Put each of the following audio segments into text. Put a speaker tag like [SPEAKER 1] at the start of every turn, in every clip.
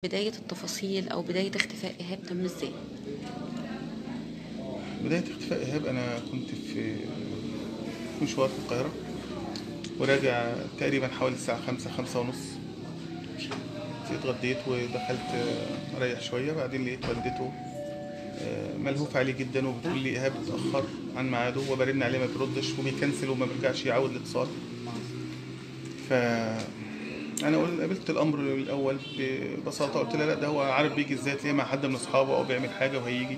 [SPEAKER 1] بداية التفاصيل أو بداية اختفاء إيهاب تم إزاي؟
[SPEAKER 2] بداية اختفاء إيهاب أنا كنت في في مشوار في القاهرة وراجع تقريبا حوالي الساعة خمسة خمسة ونص اتغديت ودخلت آه، أريح شوية بعدين لقيت والدته آه، ملهوفة عليه جدا وبتقول لي إيهاب اتأخر عن ميعاده وبرن عليه ما بيردش وبيكنسل وما بيرجعش يعود الاتصال ف انا قلت قابلت الامر الاول ببساطه قلت لها لا ده هو عارف بيجي ازاي تلاقيه مع حد من اصحابه او بيعمل حاجه وهيجي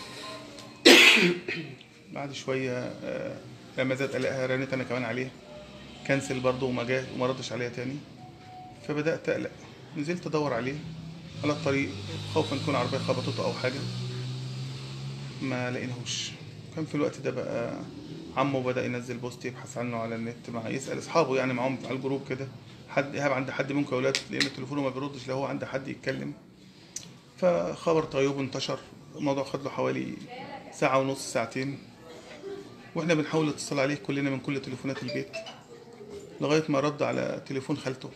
[SPEAKER 2] بعد شويه آه، لما زاد قلقها رنيت انا كمان عليه كنسل برضه وما جاش وما ردش عليها تاني فبدات اقلق نزلت ادور عليه على الطريق خوفا تكون عربيه خبطته او حاجه ما لقيناهوش كان في الوقت ده بقى عمه بدأ ينزل بوست يبحث عنه على النت مع يسأل أصحابه يعني معاهم على الجروب كده حد إيهاب عند حد منكم يا ولاد لأن تليفونه ما بيردش لا هو عند حد يتكلم فخبر تغيبه انتشر الموضوع خد له حوالي ساعة ونص ساعتين واحنا بنحاول نتصل عليه كلنا من كل تليفونات البيت لغاية ما رد على تليفون خالته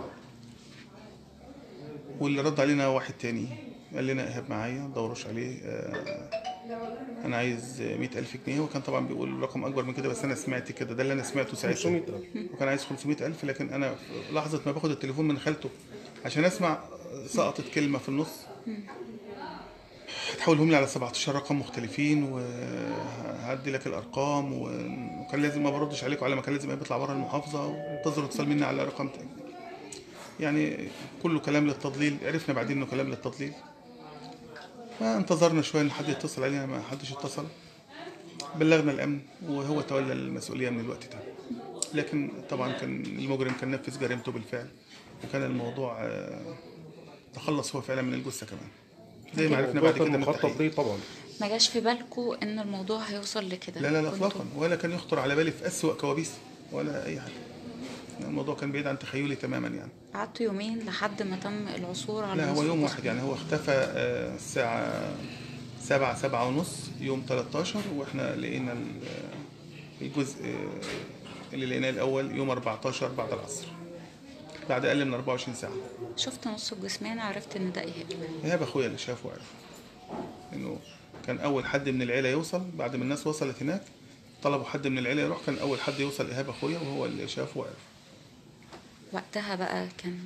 [SPEAKER 2] واللي رد علينا واحد تاني قال لنا إيهاب معايا مدوروش عليه آه، أنا عايز مئة ألف جنيه وكان طبعا بيقول رقم أكبر من كده بس أنا سمعت كده ده اللي أنا سمعته ساعتها
[SPEAKER 3] 500,000.
[SPEAKER 2] وكان عايز 500 ألف لكن أنا في لحظة ما باخد التليفون من خالته عشان أسمع سقطت كلمة في النص هتحولهم لي على 17 رقم مختلفين وهدي لك الأرقام و- وكان لازم ما بردش عليكم على ما كان لازم يطلع بره المحافظة وانتظروا اتصال مني على رقم تاني يعني كله كلام للتضليل عرفنا بعدين انه كلام للتضليل فانتظرنا شويه ان حد يتصل علينا ما حدش اتصل بلغنا الامن وهو تولى المسؤوليه من الوقت ده لكن طبعا كان المجرم كان نفذ جريمته بالفعل وكان الموضوع آه، تخلص هو فعلا من الجثه كمان زي ما عرفنا بعد كده من
[SPEAKER 3] مخطط
[SPEAKER 2] التحقيق
[SPEAKER 3] ليه طبعا
[SPEAKER 1] ما جاش في بالكم إن الموضوع هيوصل لكده
[SPEAKER 2] لا لا لا
[SPEAKER 1] كنتوا-
[SPEAKER 2] اطلاقا ولا كان يخطر على بالي في اسوأ كوابيس ولا اي حاجه الموضوع كان بعيد عن تخيلي تماما يعني
[SPEAKER 1] قعدتوا يومين لحد ما تم العثور على
[SPEAKER 2] لا هو
[SPEAKER 1] جثة
[SPEAKER 2] يوم
[SPEAKER 1] الطفل.
[SPEAKER 2] واحد يعني هو اختفى آه، الساعة سبعة سبعة ونص يوم 13 واحنا لقينا ال- آه، الجزء آه، اللي لقيناه الأول يوم 14 بعد العصر بعد أقل من 24 ساعة
[SPEAKER 1] شفت نص الجثمان عرفت إن ده إيهاب
[SPEAKER 2] إيهاب أخويا اللي شافه وعرف إنه كان أول حد من العيلة يوصل بعد ما الناس وصلت هناك طلبوا حد من العيلة يروح كان أول حد يوصل إيهاب أخويا وهو اللي شافه وعرف
[SPEAKER 1] وقتها بقى كان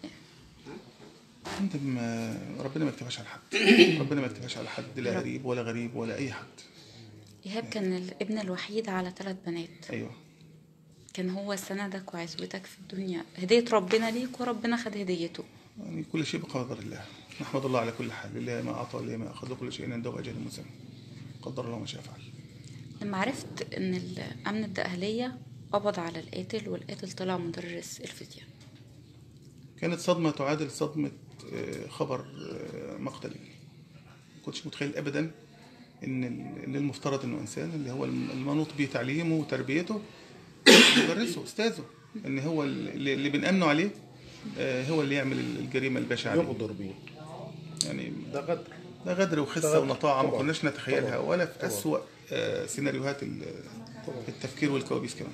[SPEAKER 2] عندهم آه، ربنا ما يكتبهاش على حد ربنا ما يكتبهاش على حد لا قريب ولا غريب ولا أي حد
[SPEAKER 1] إيهاب كان الابن الوحيد على ثلاث بنات
[SPEAKER 2] أيوه
[SPEAKER 1] كان هو سندك وعزوتك في الدنيا هدية ربنا ليك وربنا خد هديته
[SPEAKER 2] يعني كل شيء بقدر الله نحمد الله على كل حال لله ما أعطى ولله ما أخذ وكل شيء عنده أجل مسمى قدر الله ما شاء فعل
[SPEAKER 1] لما عرفت إن الأمن الدقهلية قبض على القاتل والقاتل طلع مدرس الفيزياء
[SPEAKER 2] كانت صدمة تعادل صدمة آه، خبر آه، مقتل ما كنتش متخيل أبدا إن ال- إن المفترض إنه إنسان اللي هو الم- المنوط به تعليمه وتربيته مدرسه أستاذه إن هو اللي اللي بنأمنه عليه آه، هو اللي يعمل الجريمة البشعة دي.
[SPEAKER 3] يغدر بيه
[SPEAKER 2] يعني
[SPEAKER 3] ده غدر
[SPEAKER 2] ده غدر
[SPEAKER 3] ده
[SPEAKER 2] وخسة
[SPEAKER 3] غدر.
[SPEAKER 2] ونطاعة ما
[SPEAKER 3] طبعاً.
[SPEAKER 2] كناش نتخيلها
[SPEAKER 3] طبعاً.
[SPEAKER 2] ولا في
[SPEAKER 3] طبعاً.
[SPEAKER 2] أسوأ آه، سيناريوهات ال- التفكير والكوابيس كمان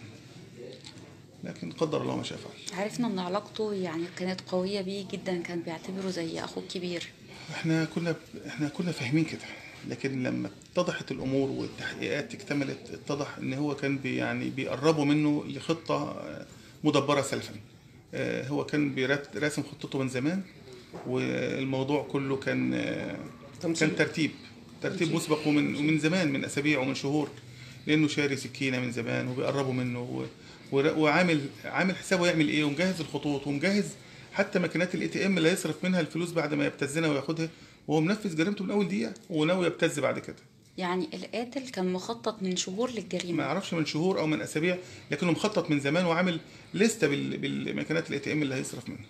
[SPEAKER 2] لكن قدر الله ما شاء فعل
[SPEAKER 1] عرفنا إن علاقته يعني كانت قوية بيه جدا كان بيعتبره زي أخوه الكبير
[SPEAKER 2] احنا كنا احنا كنا فاهمين كده لكن لما اتضحت الامور والتحقيقات اكتملت اتضح ان هو كان بي يعني بيقربوا منه لخطه آه، مدبره سلفا آه، هو كان بيرات- راسم خطته من زمان والموضوع كله كان آه،
[SPEAKER 3] تمثيل.
[SPEAKER 2] كان ترتيب ترتيب مسبق ومن ومن زمان من اسابيع ومن شهور لانه شاري سكينه من زمان وبيقربوا منه و- ور- وعامل عامل حسابه يعمل ايه ومجهز الخطوط ومجهز حتى ماكينات الاي تي ام اللي هيصرف منها الفلوس بعد ما يبتزنا وياخدها وهو منفذ جريمته من اول دقيقه وناوي يبتز بعد كده
[SPEAKER 1] يعني القاتل كان مخطط من شهور
[SPEAKER 2] ما
[SPEAKER 1] للجريمة
[SPEAKER 2] اعرفش من شهور او من اسابيع لكنه مخطط من زمان وعامل لسته بال- بالماكينات الاي تي ام اللي هيصرف منها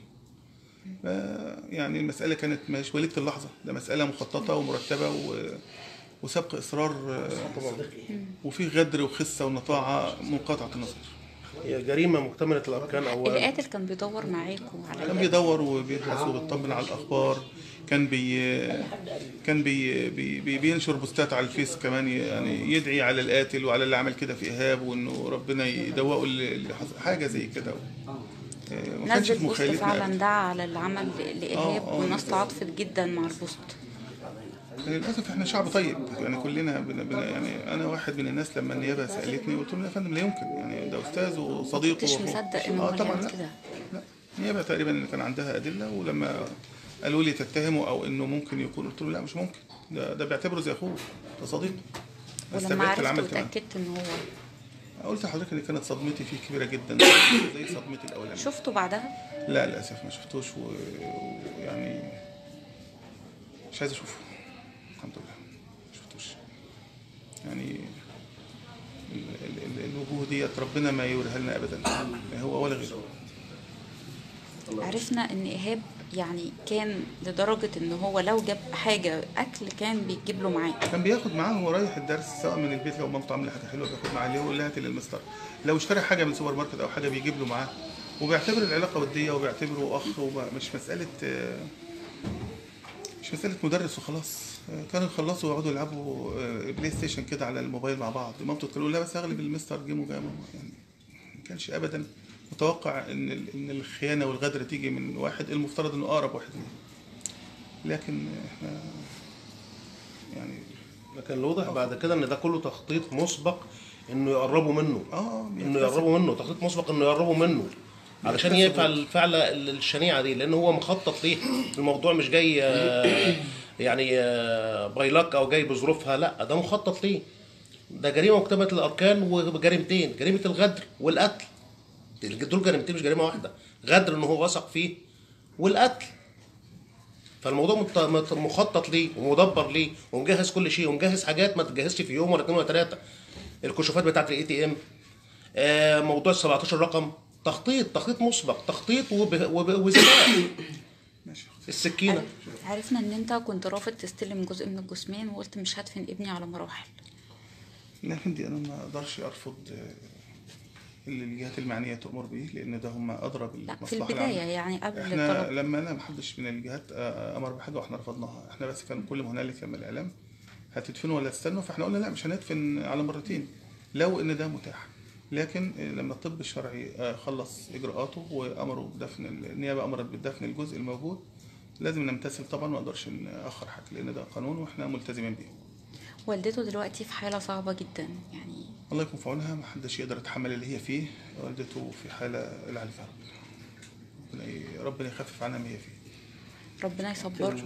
[SPEAKER 2] ف- يعني المساله كانت مش وليده اللحظه ده مساله مخططه ومرتبه و... وسبق اصرار آه، وفي غدر وخسه ونطاعه منقطعه النظر
[SPEAKER 3] هي جريمه مكتمله الاركان اولا
[SPEAKER 1] القاتل كان بيدور معاكم على
[SPEAKER 2] كان
[SPEAKER 1] القاتل.
[SPEAKER 2] بيدور وبيبحث وبيطمن على الاخبار كان بي كان بي بي بي بينشر بوستات على الفيس كمان يعني يدعي على القاتل وعلى اللي عمل كده في ايهاب وانه ربنا يدوقه اللي اللي حصل حاجه زي كده آه، ما كانش
[SPEAKER 1] نزل
[SPEAKER 2] في
[SPEAKER 1] بوست
[SPEAKER 2] مخيلتنا
[SPEAKER 1] فعلا
[SPEAKER 2] أبداً.
[SPEAKER 1] دعا على العمل لإرهاب
[SPEAKER 2] آه، آه،
[SPEAKER 1] والناس
[SPEAKER 2] نزل.
[SPEAKER 1] تعاطفت جدا مع البوست
[SPEAKER 2] للاسف احنا شعب طيب يعني كلنا بن بن يعني انا واحد من الناس لما النيابه سالتني قلت لهم يا فندم لا يمكن يعني ده استاذ وصديق
[SPEAKER 1] كنتش
[SPEAKER 2] وأخوه.
[SPEAKER 1] مصدق إن
[SPEAKER 2] اه
[SPEAKER 1] هو
[SPEAKER 2] طبعا
[SPEAKER 1] يعمل
[SPEAKER 2] لا
[SPEAKER 1] كده.
[SPEAKER 2] لا النيابه تقريبا اللي كان عندها ادله ولما قالوا لي تتهمه او انه ممكن يكون قلت له لا مش ممكن ده ده بيعتبره زي اخوه ده صديق
[SPEAKER 1] ولما
[SPEAKER 2] استبعدت
[SPEAKER 1] عرفت
[SPEAKER 2] العمل تماما
[SPEAKER 1] وتأكدت إن هو
[SPEAKER 2] قلت لحضرتك ان كانت صدمتي فيه كبيره جدا زي صدمتي الاولانيه
[SPEAKER 1] شفته بعدها
[SPEAKER 2] لا للاسف ما شفتوش و- ويعني مش عايز اشوفه الحمد لله ما شفتوش يعني ال- ال- ال- الوجوه ديت ربنا ما يوريها لنا ابدا لا هو ولا غيره
[SPEAKER 1] عرفنا ان ايهاب يعني كان لدرجة ان هو لو جاب حاجة اكل كان بيجيب له معاه
[SPEAKER 2] كان بياخد معاه وهو رايح الدرس سواء من البيت لو مامته عامله حاجه حلوه بياخد معاه اللي هو اللي هات للمستر لو اشترى حاجه من سوبر ماركت او حاجه بيجيب له معاه وبيعتبر العلاقه وديه وبيعتبره اخ ومش مساله آه، مش مساله مدرس وخلاص آه، كانوا يخلصوا ويقعدوا يلعبوا آه، بلاي ستيشن كده على الموبايل مع بعض مامته تقول له لا بس اغلب المستر جيم وجا ماما يعني ما كانش ابدا متوقع ان ال- ان الخيانه والغدر تيجي من واحد المفترض انه اقرب واحد ليه لكن احنا يعني
[SPEAKER 3] لكن الواضح بعد كده ان ده كله تخطيط مسبق انه يقربوا منه
[SPEAKER 2] اه
[SPEAKER 3] انه يقربوا منه تخطيط مسبق انه يقربوا منه علشان يفعل الفعلة الشنيعة دي لان هو مخطط ليه الموضوع مش جاي آه، يعني باي لك او جاي بظروفها لا ده مخطط ليه ده جريمه مكتمله الاركان وجريمتين جريمه الغدر والقتل دول جريمتين مش جريمه واحده غدر ان هو وثق فيه والقتل فالموضوع مت- مت- مخطط ليه ومدبر ليه ومجهز كل شيء ومجهز حاجات ما تتجهزش في يوم ولا اتنين ولا تلاته الكشوفات بتاعت الاي تي ام موضوع ال 17 رقم تخطيط تخطيط مسبق تخطيط وب- وب- وذكاء
[SPEAKER 2] ماشي
[SPEAKER 3] السكينه
[SPEAKER 1] عرفنا ان انت كنت رافض تستلم جزء من الجثمان وقلت مش هدفن ابني على مراحل
[SPEAKER 2] لا هندي انا ما اقدرش ارفض آه، اللي الجهات المعنيه تؤمر به لان ده هم ادرى
[SPEAKER 1] لا
[SPEAKER 2] بالمصلحه
[SPEAKER 1] في البداية
[SPEAKER 2] العامة.
[SPEAKER 1] يعني قبل
[SPEAKER 2] احنا
[SPEAKER 1] الطلب
[SPEAKER 2] لما انا ما حدش من الجهات آه، امر بحاجه واحنا رفضناها احنا بس كان كل ما هنالك من الاعلام هتدفنوا ولا تستنوا فاحنا قلنا لا مش هندفن على مرتين لو ان ده متاح لكن آه، لما الطب الشرعي آه، خلص اجراءاته وامروا بدفن النيابه امرت بدفن الجزء الموجود لازم نمتثل طبعا ما اقدرش ناخر حاجه لان ده قانون واحنا ملتزمين بيه
[SPEAKER 1] والدته دلوقتي في حالة صعبة جدا يعني
[SPEAKER 2] الله يكون في عونها ما حدش يقدر يتحمل اللي هي فيه والدته في حالة لا عارفها ربنا ربنا ربنا يخفف عنها ما هي فيه
[SPEAKER 1] ربنا يصبر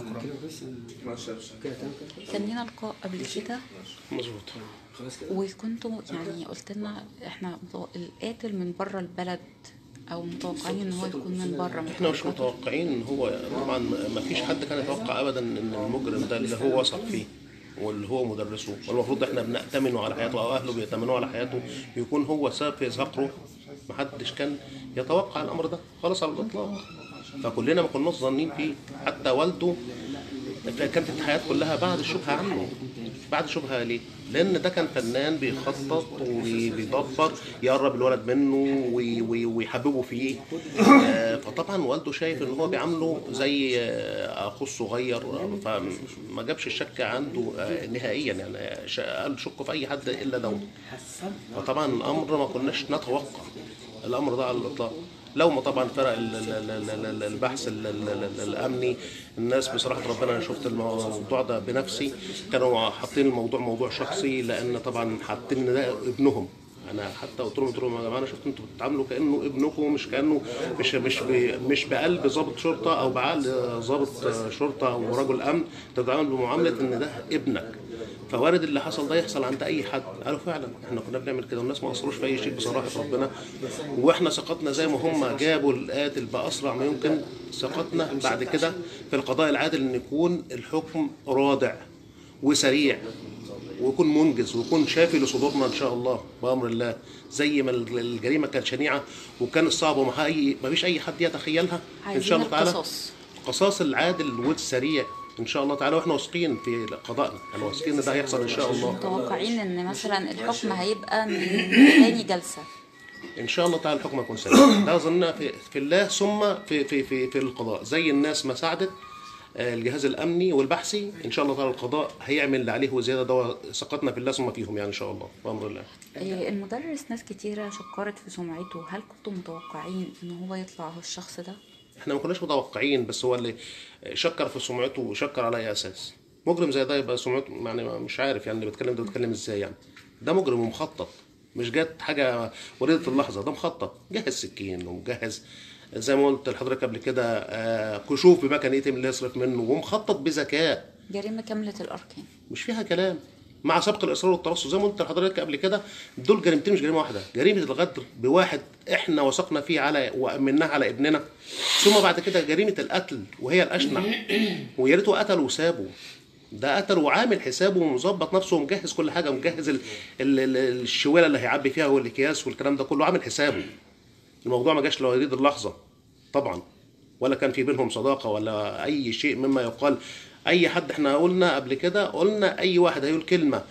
[SPEAKER 1] كان لينا لقاء قبل كده
[SPEAKER 3] مظبوط
[SPEAKER 1] وكنتوا يعني قلت لنا احنا متو- القاتل من بره البلد او متوقعين ان هو يكون من بره
[SPEAKER 3] احنا مش متوقعين ان هو طبعا ما فيش حد كان يتوقع ابدا ان المجرم ده اللي هو وثق فيه واللي هو مدرسه والمفروض احنا بنأتمنه على حياته او اهله بيأتمنوه على حياته يكون هو سبب في ذكره ما حدش كان يتوقع الامر ده خالص على الاطلاق فكلنا ما كناش ظانين فيه حتى والده كانت الحياة كلها بعد الشبهة عنه بعد شبهة ليه؟ لأن ده كان فنان بيخطط وبيدبر يقرب الولد منه وي- وي- ويحببه فيه آه، فطبعا والده شايف ان هو بيعامله زي آه، اخوه الصغير فما جابش الشك عنده آه، نهائيا يعني ش- قال شك في اي حد الا ده فطبعا الامر ما كناش نتوقع الامر ده على الاطلاق لو ما طبعا فرق ال- ال- ال- ال- ال- البحث ال- ال- ال- الامني الناس بصراحه ربنا انا شفت الموضوع ده بنفسي كانوا حاطين الموضوع موضوع شخصي لان طبعا حاطين ان ده ابنهم انا حتى قلت لهم قلت لهم يا جماعه انا شفت انتوا بتتعاملوا كانه ابنكم مش كانه مش مش ب- مش بقلب ضابط شرطه او بعقل ضابط شرطه ورجل امن انت بتتعامل بمعامله ان ده ابنك فوارد اللي حصل ده يحصل عند اي حد قالوا فعلا احنا كنا بنعمل كده والناس ما اثروش في اي شيء بصراحه ربنا واحنا ثقتنا زي ما هم جابوا القاتل باسرع ما يمكن ثقتنا بعد كده في القضاء العادل ان يكون الحكم رادع وسريع ويكون منجز ويكون شافي لصدورنا ان شاء الله بامر الله زي ما الجريمه كانت شنيعه وكان صعب وما اي ما فيش اي حد يتخيلها ان
[SPEAKER 1] عايزين
[SPEAKER 3] شاء الله تعالى
[SPEAKER 1] القصاص.
[SPEAKER 3] القصاص العادل والسريع ان شاء الله تعالى واحنا واثقين في قضائنا يعني واثقين ان ده هيحصل ان شاء الله
[SPEAKER 1] متوقعين ان مثلا الحكم هيبقى من تاني جلسة
[SPEAKER 3] ان شاء الله تعالى الحكم يكون سريع ده ظننا في, في الله ثم في في في في القضاء زي الناس ما ساعدت آه، الجهاز الامني والبحثي ان شاء الله تعالى القضاء هيعمل اللي عليه وزياده ده سقطنا في الله ثم فيهم يعني ان شاء الله بامر الله
[SPEAKER 1] إيه، المدرس ناس كتيرة شكرت في سمعته هل كنتوا متوقعين ان هو يطلع هو الشخص ده؟
[SPEAKER 3] احنا ما كناش متوقعين بس هو اللي شكر في سمعته وشكر على اي اساس مجرم زي ده يبقى سمعته يعني مش عارف يعني اللي بيتكلم ده بيتكلم ازاي يعني ده مجرم ومخطط مش جت حاجه وليده اللحظه ده مخطط جهز سكين ومجهز زي ما قلت لحضرتك قبل كده آه، كشوف بمكان ايه اللي يصرف منه ومخطط بذكاء
[SPEAKER 1] جريمة كاملة الأركان
[SPEAKER 3] مش فيها كلام مع سبق الاصرار والترصد زي ما قلت لحضرتك قبل كده دول جريمتين مش جريمه واحده جريمه الغدر بواحد احنا وثقنا فيه على وامناه على ابننا ثم بعد كده جريمه القتل وهي الاشنع ويا ريته قتل وسابه ده قتل وعامل حسابه ومظبط نفسه ومجهز كل حاجه ومجهز ال- ال- ال- الشواله اللي هيعبي فيها والاكياس والكلام ده كله عامل حسابه الموضوع ما جاش لو يريد اللحظه طبعا ولا كان في بينهم صداقه ولا اي شيء مما يقال اي حد احنا قلنا قبل كده قلنا اي واحد هيقول كلمه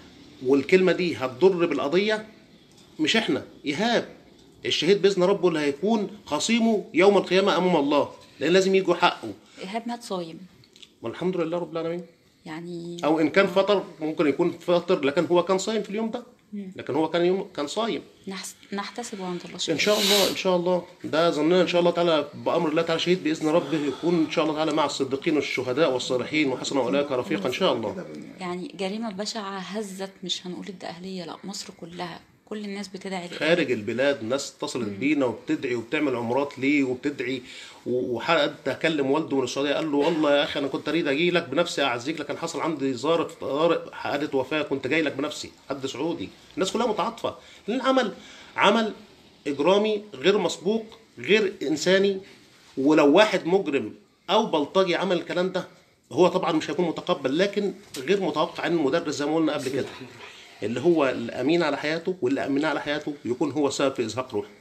[SPEAKER 3] والكلمه دي هتضر بالقضيه مش احنا ايهاب الشهيد باذن ربه اللي هيكون خصيمه يوم القيامه امام الله لان لازم يجوا حقه
[SPEAKER 1] إيهاب مات صايم
[SPEAKER 3] والحمد لله رب العالمين
[SPEAKER 1] يعني
[SPEAKER 3] او ان كان فطر ممكن يكون فاطر لكن هو كان صايم في اليوم ده لكن هو كان يوم كان صايم
[SPEAKER 1] نحس... نحتسبه عند الله
[SPEAKER 3] ان
[SPEAKER 1] شهيد
[SPEAKER 3] شاء الله ان شاء الله ده ظننا ان شاء الله تعالى بامر الله تعالى شهيد باذن ربه يكون ان شاء الله تعالى مع الصديقين والشهداء والصالحين وحسن اولئك رفيقا ان شاء الله
[SPEAKER 1] يعني جريمة بشعة هزت مش هنقول الدقهلية لا مصر كلها كل الناس بتدعي لإيهاب.
[SPEAKER 3] خارج البلاد ناس اتصلت بينا وبتدعي وبتعمل عمرات ليه وبتدعي و- وحد كلم والده من السعوديه قال له والله يا اخي انا كنت اريد اجي لك بنفسي اعزيك لكن حصل عندي ظاهره طوارئ حادث وفاه كنت جاي لك بنفسي حد سعودي الناس كلها متعاطفه لان عمل عمل اجرامي غير مسبوق غير انساني ولو واحد مجرم او بلطجي عمل الكلام ده هو طبعا مش هيكون متقبل لكن غير متوقع ان المدرس زي ما قلنا قبل كده اللي هو الامين على حياته واللي امناه على حياته يكون هو سبب في ازهاق روحه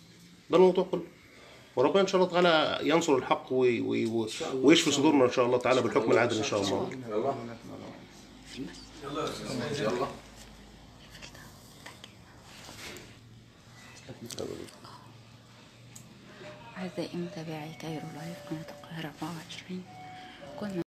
[SPEAKER 3] ده الموضوع كله وربنا ان شاء الله تعالى ينصر الحق وي وي وي ويشفي صدورنا ان شاء الله تعالى بالحكم العادل ان شاء الله
[SPEAKER 1] أعزائي متابعي كايرو لايف قناة القاهرة 24 كنا